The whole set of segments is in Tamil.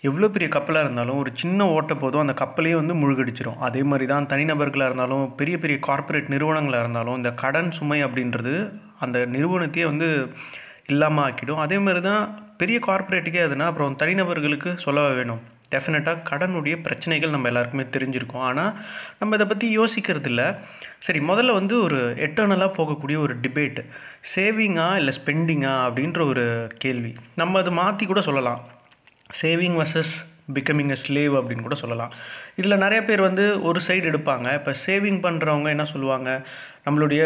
எவ்வளோ பெரிய கப்பலாக இருந்தாலும் ஒரு சின்ன ஓட்டை போதும் அந்த கப்பலையே வந்து முழுகடிச்சிரும் அதே மாதிரி தான் தனிநபர்களாக இருந்தாலும் பெரிய பெரிய கார்ப்பரேட் நிறுவனங்களாக இருந்தாலும் இந்த கடன் சுமை அப்படின்றது அந்த நிறுவனத்தையே வந்து இல்லாமல் ஆக்கிடும் அதே மாதிரி தான் பெரிய கார்ப்பரேட்டுக்கே அதுனா அப்புறம் தனிநபர்களுக்கு சொல்லவா வேணும் டெஃபினட்டாக கடனுடைய பிரச்சனைகள் நம்ம எல்லாருக்குமே தெரிஞ்சிருக்கோம் ஆனால் நம்ம இதை பற்றி யோசிக்கிறது இல்லை சரி முதல்ல வந்து ஒரு எட்டர்னலாக போகக்கூடிய ஒரு டிபேட் சேவிங்கா இல்லை ஸ்பெண்டிங்கா அப்படின்ற ஒரு கேள்வி நம்ம அதை மாற்றி கூட சொல்லலாம் saving versus becoming a slave அப்படின்னு கூட சொல்லலாம் இதில் நிறைய பேர் வந்து ஒரு சைடு எடுப்பாங்க இப்போ சேவிங் பண்ணுறவங்க என்ன சொல்லுவாங்க நம்மளுடைய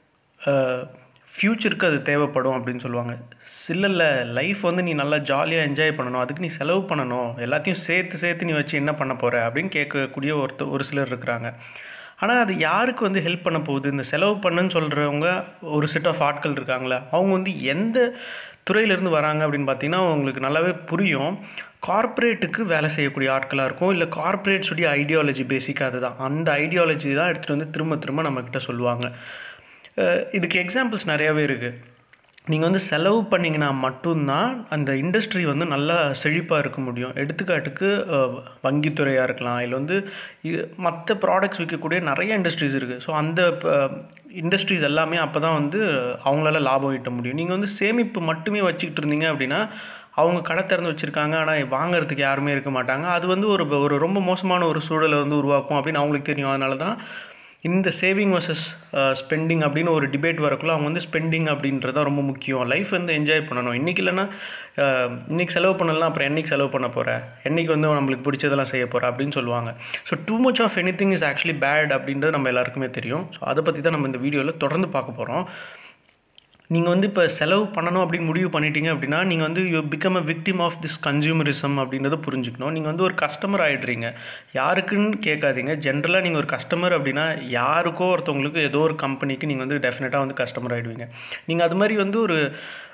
ஃப்யூச்சருக்கு அது தேவைப்படும் அப்படின்னு சொல்லுவாங்க இல்லை லைஃப் வந்து நீ நல்லா ஜாலியாக என்ஜாய் பண்ணணும் அதுக்கு நீ செலவு பண்ணணும் எல்லாத்தையும் சேர்த்து சேர்த்து நீ வச்சு என்ன பண்ண போகிற அப்படின்னு கேட்கக்கூடிய ஒருத்தர் ஒரு சிலர் இருக்கிறாங்க ஆனால் அது யாருக்கு வந்து ஹெல்ப் பண்ண போகுது இந்த செலவு பண்ணுன்னு சொல்கிறவங்க ஒரு செட் ஆஃப் ஆட்கள் இருக்காங்களே அவங்க வந்து எந்த துறையிலேருந்து வராங்க அப்படின்னு பார்த்தீங்கன்னா அவங்களுக்கு நல்லாவே புரியும் கார்ப்பரேட்டுக்கு வேலை செய்யக்கூடிய ஆட்களாக இருக்கும் இல்லை கார்ப்பரேட்ஸுடைய ஐடியாலஜி பேசிக்காக அதுதான் அந்த ஐடியாலஜி தான் எடுத்துகிட்டு வந்து திரும்ப திரும்ப நம்மக்கிட்ட சொல்லுவாங்க இதுக்கு எக்ஸாம்பிள்ஸ் நிறையாவே இருக்குது நீங்கள் வந்து செலவு பண்ணிங்கன்னா மட்டும்தான் அந்த இண்டஸ்ட்ரி வந்து நல்லா செழிப்பாக இருக்க முடியும் எடுத்துக்காட்டுக்கு வங்கித்துறையாக இருக்கலாம் இல்லை வந்து இது மற்ற ப்ராடக்ட்ஸ் விற்கக்கூடிய நிறைய இண்டஸ்ட்ரீஸ் இருக்குது ஸோ அந்த இண்டஸ்ட்ரீஸ் எல்லாமே அப்போ தான் வந்து அவங்களால லாபம் ஈட்ட முடியும் நீங்கள் வந்து சேமிப்பு மட்டுமே வச்சுக்கிட்டு இருந்தீங்க அப்படின்னா அவங்க கடை திறந்து வச்சுருக்காங்க ஆனால் வாங்குறதுக்கு யாருமே இருக்க மாட்டாங்க அது வந்து ஒரு ஒரு ரொம்ப மோசமான ஒரு சூழலை வந்து உருவாக்கும் அப்படின்னு அவங்களுக்கு தெரியும் அதனால தான் இந்த சேவிங் வர்சஸ் ஸ்பெண்டிங் அப்படின்னு ஒரு டிபேட் வரக்குள்ள அவங்க வந்து ஸ்பெண்டிங் அப்படின்றது தான் ரொம்ப முக்கியம் லைஃப் வந்து என்ஜாய் பண்ணணும் இன்றைக்கி இல்லைன்னா இன்றைக்கி செலவு பண்ணலாம் அப்புறம் என்றைக்கு செலவு பண்ண போகிற என்றைக்கு வந்து நம்மளுக்கு பிடிச்சதெல்லாம் செய்ய போகிற அப்படின்னு சொல்லுவாங்க so too much of any thing is actually bad அப்படின்றது நம்ம எல்லாருக்குமே தெரியும் ஸோ அதை பற்றி தான் நம்ம இந்த வீடியோவில் தொடர்ந்து பார்க்க போகிறோம் நீங்கள் வந்து இப்போ செலவு பண்ணணும் அப்படின்னு முடிவு பண்ணிட்டீங்க அப்படின்னா நீங்கள் வந்து you become a victim of this consumerism அப்படின்றத புரிஞ்சுக்கணும் நீங்கள் வந்து ஒரு கஸ்டமர் ஆகிடுறீங்க யாருக்குன்னு கேட்காதீங்க ஜென்ரலாக நீங்கள் ஒரு கஸ்டமர் அப்படின்னா யாருக்கோ ஒருத்தவங்களுக்கு ஏதோ ஒரு கம்பெனிக்கு நீங்கள் வந்து டெஃபினட்டாக வந்து கஸ்டமர் ஆகிடுவீங்க நீங்கள் அது மாதிரி வந்து ஒரு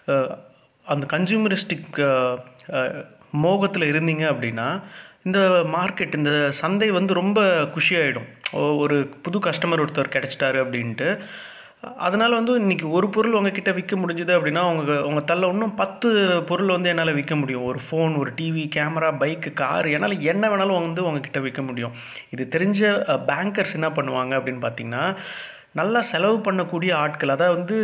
அந்த கன்சியூமரிஸ்டிக் மோகத்தில் இருந்தீங்க அப்படின்னா இந்த மார்க்கெட் இந்த சந்தை வந்து ரொம்ப குஷியாகிடும் ஒரு புது கஸ்டமர் ஒருத்தர் கிடச்சிட்டாரு அப்படின்ட்டு அதனால் வந்து இன்றைக்கி ஒரு பொருள் உங்ககிட்ட விற்க முடிஞ்சுது அப்படின்னா உங்க உங்கள் தள்ள இன்னும் பத்து பொருள் வந்து என்னால் விற்க முடியும் ஒரு ஃபோன் ஒரு டிவி கேமரா பைக்கு கார் என்னால் என்ன வேணாலும் வந்து உங்ககிட்ட விற்க முடியும் இது தெரிஞ்ச பேங்கர்ஸ் என்ன பண்ணுவாங்க அப்படின்னு பார்த்தீங்கன்னா நல்லா செலவு பண்ணக்கூடிய ஆட்கள் அதாவது வந்து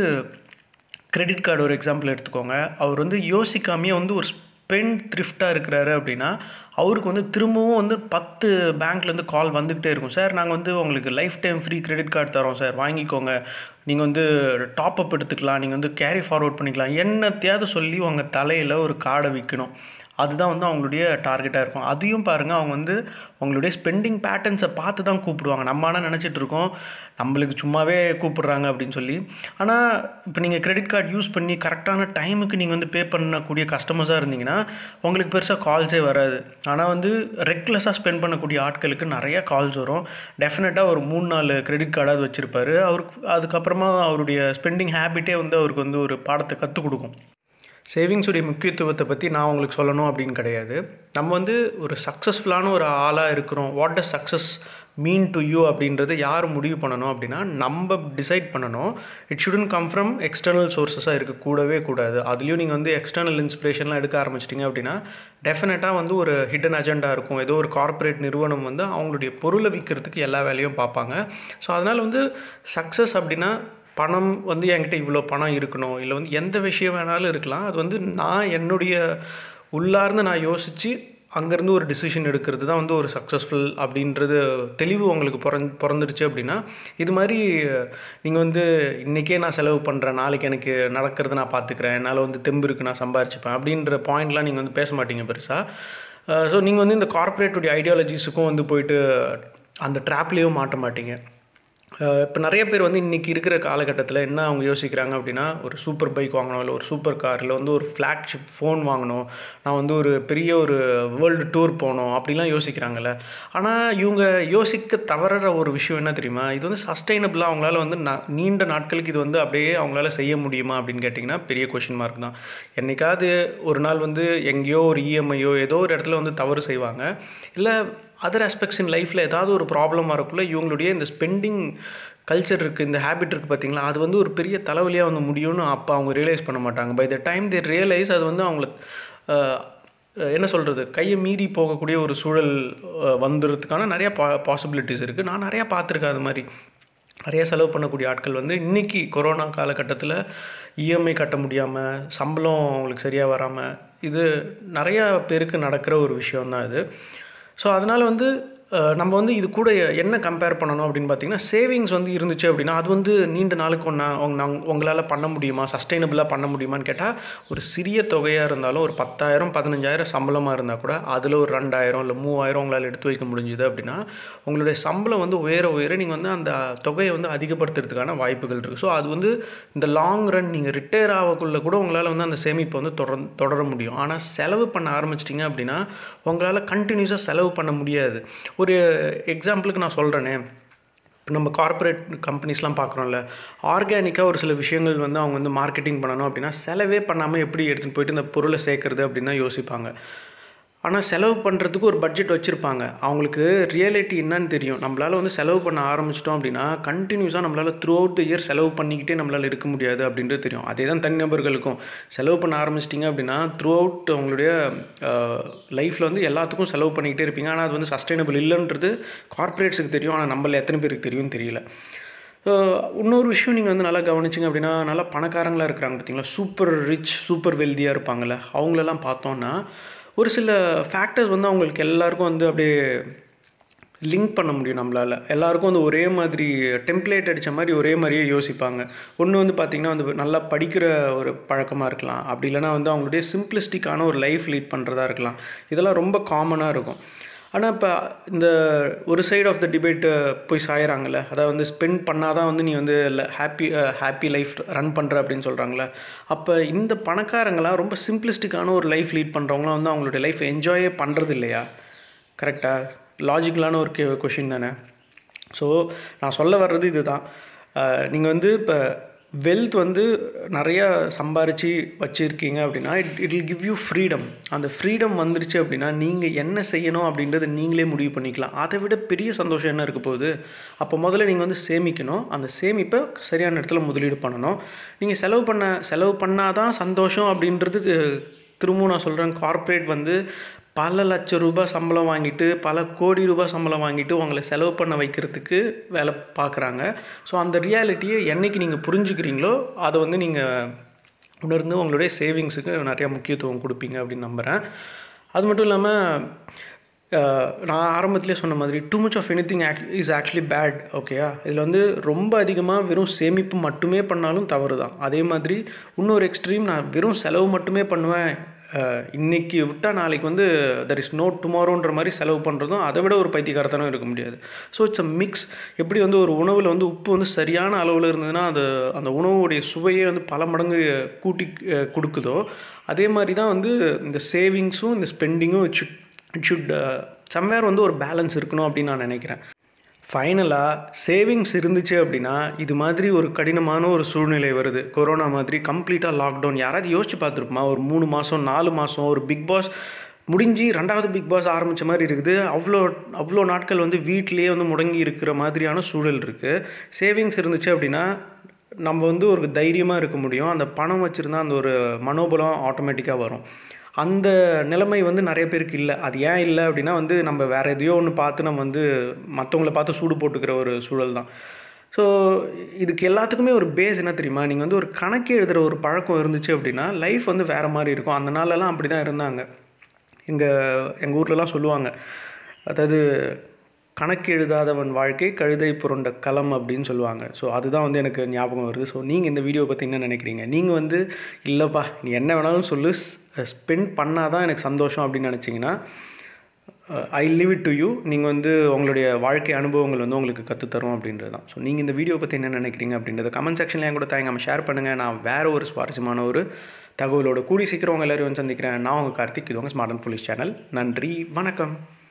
கிரெடிட் கார்டு ஒரு எக்ஸாம்பிள் எடுத்துக்கோங்க அவர் வந்து யோசிக்காமையே வந்து ஒரு ஸ்பெண்ட் த்ரிஃப்டாக இருக்கிறாரு அப்படின்னா அவருக்கு வந்து திரும்பவும் வந்து பத்து பேங்க்லேருந்து கால் வந்துக்கிட்டே இருக்கும் சார் நாங்கள் வந்து உங்களுக்கு life time free credit card தரோம் சார் வாங்கிக்கோங்க நீங்கள் வந்து டாப் அப் எடுத்துக்கலாம் நீங்கள் வந்து கேரி ஃபார்வர்ட் பண்ணிக்கலாம் என்னத்தையாவது சொல்லி உங்கள் தலையில் ஒரு கார்டை விற்கணும் அதுதான் வந்து அவங்களுடைய டார்கெட்டாக இருக்கும் அதையும் பாருங்கள் அவங்க வந்து அவங்களுடைய ஸ்பெண்டிங் பேட்டர்ன்ஸை பார்த்து தான் கூப்பிடுவாங்க நம்ம ஆனால் நினச்சிட்டு இருக்கோம் நம்மளுக்கு சும்மாவே கூப்பிடுறாங்க அப்படின்னு சொல்லி ஆனால் இப்போ நீங்கள் கிரெடிட் கார்டு யூஸ் பண்ணி கரெக்டான டைமுக்கு நீங்கள் வந்து பே பண்ணக்கூடிய கஸ்டமர்ஸாக இருந்தீங்கன்னா உங்களுக்கு பெருசாக கால்ஸே வராது ஆனால் வந்து ரெக்லெஸ்ஸாக ஸ்பெண்ட் பண்ணக்கூடிய ஆட்களுக்கு நிறைய கால்ஸ் வரும் டெஃபினட்டாக ஒரு மூணு நாலு கிரெடிட் கார்டாவது வச்சுருப்பாரு அவருக்கு அதுக்கப்புறமா அவருடைய ஸ்பெண்டிங் ஹேபிட்டே வந்து அவருக்கு வந்து ஒரு பாடத்தை கற்றுக் கொடுக்கும் சேவிங்ஸுடைய முக்கியத்துவத்தை பற்றி நான் உங்களுக்கு சொல்லணும் அப்படின்னு கிடையாது நம்ம வந்து ஒரு சக்ஸஸ்ஃபுல்லான ஒரு ஆளாக இருக்கிறோம் what does success mean to you அப்படின்றது யார் முடிவு பண்ணணும் அப்படின்னா நம்ம டிசைட் பண்ணணும் it shouldn't come from external சோர்ஸஸாக இருக்கக்கூடவே கூடாது அதுலேயும் நீங்கள் வந்து எக்ஸ்டர்னல் இன்ஸ்பிரேஷன்லாம் எடுக்க ஆரம்பிச்சிட்டிங்க அப்படின்னா டெஃபினட்டாக வந்து ஒரு ஹிடன் அஜெண்டா இருக்கும் ஏதோ ஒரு கார்ப்பரேட் நிறுவனம் வந்து அவங்களுடைய பொருளை விற்கிறதுக்கு எல்லா வேலையும் பார்ப்பாங்க ஸோ அதனால் வந்து சக்ஸஸ் அப்படின்னா பணம் வந்து என்கிட்ட இவ்வளோ பணம் இருக்கணும் இல்லை வந்து எந்த விஷயம் வேணாலும் இருக்கலாம் அது வந்து நான் என்னுடைய உள்ளார்ந்து நான் யோசித்து அங்கேருந்து ஒரு டிசிஷன் எடுக்கிறது தான் வந்து ஒரு சக்ஸஸ்ஃபுல் அப்படின்றது தெளிவு உங்களுக்கு பிறந் பிறந்துருச்சு அப்படின்னா இது மாதிரி நீங்கள் வந்து இன்றைக்கே நான் செலவு பண்ணுறேன் நாளைக்கு எனக்கு நடக்கிறது நான் பார்த்துக்கிறேன் என்னால் வந்து தெம்பு இருக்குது நான் சம்பாரிச்சுப்பேன் அப்படின்ற பாயிண்ட்லாம் நீங்கள் வந்து பேச மாட்டீங்க பெருசாக ஸோ நீங்கள் வந்து இந்த கார்ப்பரேட்டுடைய ஐடியாலஜிஸுக்கும் வந்து போயிட்டு அந்த ட்ராப்லேயும் மாட்ட மாட்டீங்க இப்போ நிறைய பேர் வந்து இன்றைக்கி இருக்கிற காலகட்டத்தில் என்ன அவங்க யோசிக்கிறாங்க அப்படின்னா ஒரு சூப்பர் பைக் வாங்கணும் இல்லை ஒரு சூப்பர் கார் இல்லை வந்து ஒரு ஃப்ளாக்ஷிப் ஃபோன் வாங்கணும் நான் வந்து ஒரு பெரிய ஒரு வேர்ல்டு டூர் போகணும் அப்படிலாம் யோசிக்கிறாங்கல்ல ஆனால் இவங்க யோசிக்க தவறுற ஒரு விஷயம் என்ன தெரியுமா இது வந்து சஸ்டைனபிளாக அவங்களால வந்து ந நீண்ட நாட்களுக்கு இது வந்து அப்படியே அவங்களால செய்ய முடியுமா அப்படின்னு கேட்டிங்கன்னா பெரிய கொஷின் மார்க் தான் என்றைக்காவது ஒரு நாள் வந்து எங்கேயோ ஒரு இஎம்ஐயோ ஏதோ ஒரு இடத்துல வந்து தவறு செய்வாங்க இல்லை அதர் ஆஸ்பெக்ட்ஸ் இன் லைஃப்பில் ஏதாவது ஒரு ப்ராப்ளம் வரக்குள்ள இவங்களுடைய இந்த ஸ்பெண்டிங் கல்ச்சர் இருக்குது இந்த ஹேபிட் இருக்குது பார்த்தீங்களா அது வந்து ஒரு பெரிய தலைவலியாக வந்து முடியும்னு அப்போ அவங்க ரியலைஸ் பண்ண மாட்டாங்க by the time they realise அது வந்து அவங்கள அஹ், என்ன சொல்கிறது கையை மீறி போகக்கூடிய ஒரு சூழல் அஹ், வந்துடுறதுக்கான நிறைய பா பாசிபிலிட்டிஸ் இருக்குது நான் நிறையா பார்த்துருக்கேன் அது மாதிரி நிறைய செலவு பண்ணக்கூடிய ஆட்கள் வந்து இன்றைக்கி கொரோனா காலகட்டத்தில் இஎம்ஐ கட்ட முடியாமல் சம்பளம் அவங்களுக்கு சரியாக வராமல் இது நிறையா பேருக்கு நடக்கிற ஒரு விஷயம்தான் இது ஸோ அதனால் வந்து அஹ், நம்ம வந்து இது கூட என்ன கம்பேர் பண்ணணும் அப்படின்னு பார்த்தீங்கன்னா சேவிங்ஸ் வந்து இருந்துச்சு அப்படின்னா அது வந்து நீண்ட நாளுக்கு ஒன்றா உங்க உங்களால் பண்ண முடியுமா சஸ்டைனபிளாக பண்ண முடியுமான்னு கேட்டால் ஒரு சிறிய தொகையாக இருந்தாலும் ஒரு பத்தாயிரம் பதினஞ்சாயிரம் சம்பளமாக இருந்தால் கூட அதில் ஒரு ரெண்டாயிரம் இல்லை மூவாயிரம் உங்களால் எடுத்து வைக்க முடிஞ்சுது அப்படின்னா உங்களுடைய சம்பளம் வந்து உயர உயர நீங்கள் வந்து அந்த தொகையை வந்து அதிகப்படுத்துறதுக்கான வாய்ப்புகள் இருக்குது ஸோ அது வந்து இந்த லாங் ரன் நீங்கள் ரிட்டையர் ஆகக்குள்ள கூட உங்களால் வந்து அந்த சேமிப்பை வந்து தொடர் தொடர முடியும் ஆனால் செலவு பண்ண ஆரம்பிச்சிட்டிங்க அப்படின்னா உங்களால் கண்டினியூஸாக செலவு பண்ண முடியாது ஒரு எக்ஸாம்பிளுக்கு நான் சொல்கிறேனே இப்போ நம்ம கார்ப்பரேட் கம்பெனிஸ்லாம் பார்க்குறோம்ல ஆர்கானிக்காக ஒரு சில விஷயங்கள் வந்து அவங்க வந்து மார்க்கெட்டிங் பண்ணணும் அப்படின்னா செலவே பண்ணாமல் எப்படி எடுத்துகிட்டு போயிட்டு இந்த பொருளை சேர்க்குறது அப்படின்னு தான் யோசிப்பாங்க ஆனால் செலவு பண்ணுறதுக்கு ஒரு பட்ஜெட் வச்சுருப்பாங்க அவங்களுக்கு ரியாலிட்டி என்னன்னு தெரியும் நம்மளால் வந்து செலவு பண்ண ஆரம்பிச்சிட்டோம் அப்படின்னா கண்டினியூஸாக நம்மளால் த்ரூ அவுட் த இயர் செலவு பண்ணிக்கிட்டே நம்மளால் இருக்க முடியாது அப்படின்றது தெரியும் அதே தான் தனிநபர்களுக்கும் செலவு பண்ண ஆரம்பிச்சிட்டிங்க அப்படின்னா த்ரூ அவுட் உங்களுடைய லைஃப்பில் வந்து எல்லாத்துக்கும் செலவு பண்ணிக்கிட்டே இருப்பீங்க ஆனால் அது வந்து சஸ்டைனபிள் இல்லைன்றது கார்ப்பரேட்ஸுக்கு தெரியும் ஆனால் நம்மள எத்தனை பேருக்கு தெரியும் தெரியல ஸோ இன்னொரு விஷயம் நீங்கள் வந்து நல்லா கவனிச்சிங்க அப்படின்னா நல்லா பணக்காரங்களாக இருக்கிறாங்க பார்த்தீங்களா சூப்பர் ரிச் சூப்பர் வெல்தியாக இருப்பாங்கள்ல அவங்களெல்லாம் பார்த்தோன்னா ஒரு சில ஃபேக்டர்ஸ் வந்து அவங்களுக்கு எல்லாருக்கும் வந்து அப்படியே லிங்க் பண்ண முடியும் நம்மளால் எல்லாருக்கும் வந்து ஒரே மாதிரி டெம்ப்ளேட் அடித்த மாதிரி ஒரே மாதிரியே யோசிப்பாங்க ஒன்று வந்து பார்த்திங்கன்னா வந்து நல்லா படிக்கிற ஒரு பழக்கமாக இருக்கலாம் அப்படி இல்லைனா வந்து அவங்களுடைய சிம்பிளிஸ்டிக்கான ஒரு லைஃப் லீட் பண்ணுறதா இருக்கலாம் இதெல்லாம் ரொம்ப காமனாக இருக்கும் ஆனால் இப்போ இந்த ஒரு சைடு ஆஃப் த டிபேட்டு போய் சாயிறாங்கல்ல அதாவது வந்து ஸ்பெண்ட் பண்ணால் தான் வந்து நீ வந்து ஹாப்பி ஹாப்பி லைஃப் ரன் பண்ணுற அப்படின்னு சொல்கிறாங்களே அப்போ இந்த பணக்காரங்களாம் ரொம்ப சிம்பிளிஸ்டிக்கான ஒரு லைஃப் லீட் பண்ணுறவங்களாம் வந்து அவங்களுடைய லைஃப் என்ஜாயே பண்ணுறது இல்லையா கரெக்டாக லாஜிக்கலான ஒரு கே கொஷின் தானே ஸோ நான் சொல்ல வர்றது இதுதான் நீங்கள் வந்து இப்போ வெல்த் வந்து நிறையா சம்பாரித்து வச்சுருக்கீங்க அப்படின்னா it it will give you freedom அந்த ஃப்ரீடம் வந்துருச்சு அப்படின்னா நீங்கள் என்ன செய்யணும் அப்படின்றத நீங்களே முடிவு பண்ணிக்கலாம் அதை விட பெரிய சந்தோஷம் என்ன இருக்க போகுது அப்போ முதல்ல நீங்கள் வந்து சேமிக்கணும் அந்த சேமிப்பை சரியான இடத்துல முதலீடு பண்ணணும் நீங்கள் செலவு பண்ண செலவு பண்ணாதான் சந்தோஷம் அப்படின்றதுக்கு திரும்பவும் நான் சொல்கிறேன் கார்ப்பரேட் வந்து பல லட்ச ரூபாய் சம்பளம் வாங்கிட்டு பல கோடி ரூபாய் சம்பளம் வாங்கிட்டு உங்களை செலவு பண்ண வைக்கிறதுக்கு வேலை பார்க்குறாங்க ஸோ அந்த ரியாலிட்டியை என்னைக்கு நீங்கள் புரிஞ்சுக்கிறீங்களோ அதை வந்து நீங்கள் உணர்ந்து உங்களுடைய சேவிங்ஸுக்கு நிறையா முக்கியத்துவம் கொடுப்பீங்க அப்படின்னு நம்புகிறேன் அது மட்டும் இல்லாமல் நான் ஆரம்பத்திலே சொன்ன மாதிரி too much of any thing is actually bad ஓகேயா இதில் வந்து ரொம்ப அதிகமாக வெறும் சேமிப்பு மட்டுமே பண்ணாலும் தவறு தான் அதே மாதிரி இன்னொரு எக்ஸ்ட்ரீம் நான் வெறும் செலவு மட்டுமே பண்ணுவேன் இன்றைக்கி விட்டால் நாளைக்கு வந்து தர் இஸ் நோ டுமாரோன்ற மாதிரி செலவு பண்ணுறதும் அதை விட ஒரு பைத்தியகாரத்தனம் இருக்க முடியாது ஸோ இட்ஸ் அ மிக்ஸ் எப்படி வந்து ஒரு உணவில் வந்து உப்பு வந்து சரியான அளவில் இருந்ததுன்னா அது அந்த உணவுடைய சுவையே வந்து பல மடங்கு கூட்டி கொடுக்குதோ அதே மாதிரி தான் வந்து இந்த சேவிங்ஸும் இந்த ஸ்பெண்டிங்கும் it should it should somewhere வந்து ஒரு பேலன்ஸ் இருக்கணும் அப்படின்னு நான் நினைக்கிறேன் ஃபைனலாக சேவிங்ஸ் இருந்துச்சு அப்படின்னா இது மாதிரி ஒரு கடினமான ஒரு சூழ்நிலை வருது கொரோனா மாதிரி கம்ப்ளீட்டாக லாக்டவுன் யாராவது யோசிச்சு பார்த்துருப்போமா ஒரு மூணு மாதம் நாலு மாதம் ஒரு பிக் பாஸ் முடிஞ்சு ரெண்டாவது பிக் பாஸ் ஆரம்பித்த மாதிரி இருக்குது அவ்வளோ அவ்வளோ நாட்கள் வந்து வீட்டிலேயே வந்து முடங்கி இருக்கிற மாதிரியான சூழல் இருக்குது சேவிங்ஸ் இருந்துச்சு அப்படின்னா நம்ம வந்து ஒரு தைரியமாக இருக்க முடியும் அந்த பணம் வச்சுருந்தா அந்த ஒரு மனோபலம் ஆட்டோமேட்டிக்காக வரும் அந்த நிலைமை வந்து நிறைய பேருக்கு இல்லை அது ஏன் இல்லை அப்படின்னா வந்து நம்ம வேறு எதையோ ஒன்று பார்த்து நம்ம வந்து மற்றவங்கள பார்த்து சூடு போட்டுக்கிற ஒரு சூழல் தான் ஸோ இதுக்கு எல்லாத்துக்குமே ஒரு பேஸ் என்ன தெரியுமா நீங்கள் வந்து ஒரு கணக்கு எழுதுகிற ஒரு பழக்கம் இருந்துச்சு அப்படின்னா லைஃப் வந்து வேறு மாதிரி இருக்கும் அந்த நாளெல்லாம் அப்படி தான் இருந்தாங்க எங்கள் எங்கள் ஊர்லலாம் சொல்லுவாங்க அதாவது கணக்கு எழுதாதவன் வாழ்க்கை கழுதை புரண்ட களம் அப்படின்னு சொல்லுவாங்க ஸோ அதுதான் வந்து எனக்கு ஞாபகம் வருது ஸோ நீங்கள் இந்த வீடியோ பற்றி என்ன நினைக்கிறீங்க நீங்கள் வந்து இல்லைப்பா நீ என்ன வேணாலும் சொல்லு ஸ்பெண்ட் பண்ணால் தான் எனக்கு சந்தோஷம் அப்படின்னு நினச்சிங்கன்னா I leave it to you நீங்கள் வந்து உங்களுடைய வாழ்க்கை அனுபவங்கள் வந்து உங்களுக்கு கற்றுத்தரும் அப்படின்றது தான் ஸோ நீங்கள் இந்த வீடியோ பற்றி என்ன நினைக்கிறீங்க அப்படின்றத கமெண்ட் செக்ஷனில் என் கூட தயங்காமல் ஷேர் பண்ணுங்கள் நான் வேறு ஒரு சுவாரஸ்யமான ஒரு தகவலோட கூடி சீக்கிரம் உங்கள் எல்லோரும் வந்து சந்திக்கிறேன் நான் உங்கள் கார்த்திக் இது உங்கள் ஸ்மார்ட் அண்ட் ஃபுலிஷ் சேனல் நன்றி வணக்கம்